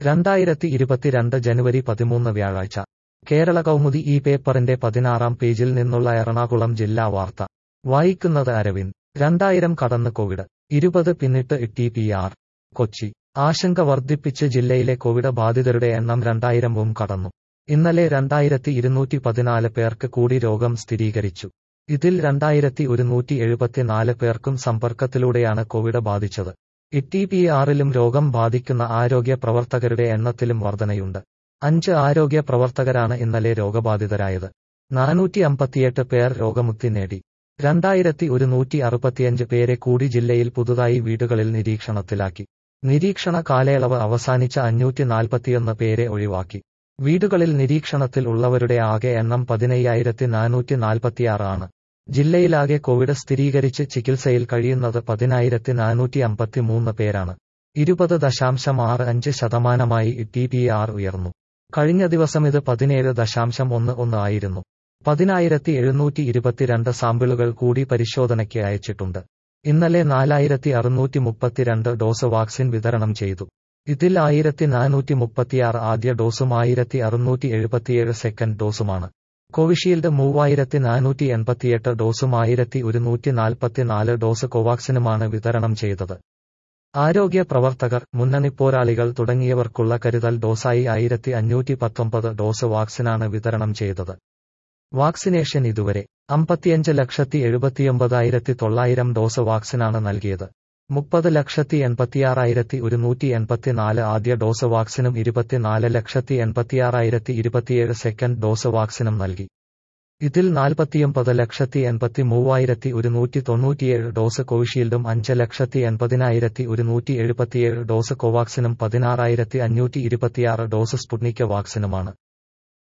രണ്ടായിരത്തി ഇരുപത്തിരണ്ട് ജനുവരി പതിമൂന്ന് വ്യാഴാഴ്ച കേരള കൗമുദി ഈ പേപ്പറിന്റെ പതിനാറാം പേജിൽ നിന്നുള്ള എറണാകുളം ജില്ലാ വാർത്ത വായിക്കുന്നത് അരവിന്ദ് രണ്ടായിരം കടന്ന് കോവിഡ് ഇരുപത് പിന്നിട്ട് ടി പി ആർ കൊച്ചി ആശങ്ക വർദ്ധിപ്പിച്ച് ജില്ലയിലെ കോവിഡ് ബാധിതരുടെ എണ്ണം രണ്ടായിരവും കടന്നു ഇന്നലെ രണ്ടായിരത്തി ഇരുന്നൂറ്റി പതിനാല് പേർക്ക് കൂടി രോഗം സ്ഥിരീകരിച്ചു ഇതിൽ രണ്ടായിരത്തി ഒരുന്നൂറ്റി എഴുപത്തിനാല് പേർക്കും സമ്പർക്കത്തിലൂടെയാണ് കോവിഡ് ബാധിച്ചത് ഇ പി ആറിലും രോഗം ബാധിക്കുന്ന ആരോഗ്യ പ്രവർത്തകരുടെ എണ്ണത്തിലും വർധനയുണ്ട് അഞ്ച് ആരോഗ്യ പ്രവർത്തകരാണ് ഇന്നലെ രോഗബാധിതരായത് നാനൂറ്റി അമ്പത്തിയെട്ട് പേർ രോഗമുക്തി നേടി രണ്ടായിരത്തി ഒരുന്നൂറ്റി അറുപത്തിയഞ്ച് പേരെ കൂടി ജില്ലയിൽ പുതുതായി വീടുകളിൽ നിരീക്ഷണത്തിലാക്കി നിരീക്ഷണ കാലയളവ് അവസാനിച്ച അഞ്ഞൂറ്റി നാൽപ്പത്തിയൊന്ന് പേരെ ഒഴിവാക്കി വീടുകളിൽ നിരീക്ഷണത്തിൽ ഉള്ളവരുടെ ആകെ എണ്ണം പതിനയ്യായിരത്തി നാനൂറ്റി നാൽപ്പത്തിയാറ് ആണ് ജില്ലയിലാകെ കോവിഡ് സ്ഥിരീകരിച്ച് ചികിത്സയിൽ കഴിയുന്നത് പതിനായിരത്തി നാനൂറ്റി അമ്പത്തിമൂന്ന് പേരാണ് ഇരുപത് ദശാംശം ആറ് അഞ്ച് ശതമാനമായി ടി പി ആർ ഉയർന്നു കഴിഞ്ഞ ദിവസം ഇത് പതിനേഴ് ദശാംശം ഒന്ന് ഒന്ന് ആയിരുന്നു പതിനായിരത്തി എഴുന്നൂറ്റി ഇരുപത്തിരണ്ട് സാമ്പിളുകൾ കൂടി പരിശോധനയ്ക്ക് അയച്ചിട്ടുണ്ട് ഇന്നലെ നാലായിരത്തി അറുന്നൂറ്റി മുപ്പത്തിരണ്ട് ഡോസ് വാക്സിൻ വിതരണം ചെയ്തു ഇതിൽ ആയിരത്തി നാനൂറ്റി മുപ്പത്തിയാറ് ആദ്യ ഡോസും ആയിരത്തി അറുന്നൂറ്റി എഴുപത്തിയേഴ് സെക്കൻഡ് ഡോസുമാണ് കോവിഷീൽഡ് മൂവായിരത്തി നാനൂറ്റി എൺപത്തിയെട്ട് ഡോസും ആയിരത്തി ഒരുന്നൂറ്റി നാൽപ്പത്തിനാല് ഡോസ് കോവാക്സിനുമാണ് വിതരണം ചെയ്തത് ആരോഗ്യ പ്രവർത്തകർ മുന്നണി പോരാളികൾ തുടങ്ങിയവർക്കുള്ള കരുതൽ ഡോസായി ആയിരത്തി അഞ്ഞൂറ്റി പത്തൊമ്പത് ഡോസ് വാക്സിനാണ് വിതരണം ചെയ്തത് വാക്സിനേഷൻ ഇതുവരെ അമ്പത്തിയഞ്ച് ലക്ഷത്തി എഴുപത്തിയൊമ്പതായിരത്തി തൊള്ളായിരം ഡോസ് വാക്സിനാണ് നൽകിയത് മുപ്പത് ലക്ഷത്തി എൺപത്തിയാറായിരത്തി ഒരുന്നൂറ്റി എൺപത്തിനാല് ആദ്യ ഡോസ് വാക്സിനും ഇരുപത്തിനാല് ലക്ഷത്തി എൺപത്തിയാറായിരത്തി ഇരുപത്തിയേഴ് സെക്കൻഡ് ഡോസ് വാക്സിനും നൽകി ഇതിൽ നാൽപ്പത്തിയൊമ്പത് ലക്ഷത്തി എൺപത്തി മൂവായിരത്തി ഒരുന്നൂറ്റി തൊണ്ണൂറ്റിയേഴ് ഡോസ് കോവിഷീൽഡും അഞ്ച് ലക്ഷത്തി എൺപതിനായിരത്തി ഒരുന്നൂറ്റി എഴുപത്തിയേഴ് ഡോസ് കോവാക്സിനും പതിനാറായിരത്തി അഞ്ഞൂറ്റി ഇരുപത്തിയാറ് ഡോസ് സ്പുട്നിക് വാക്സിനുമാണ്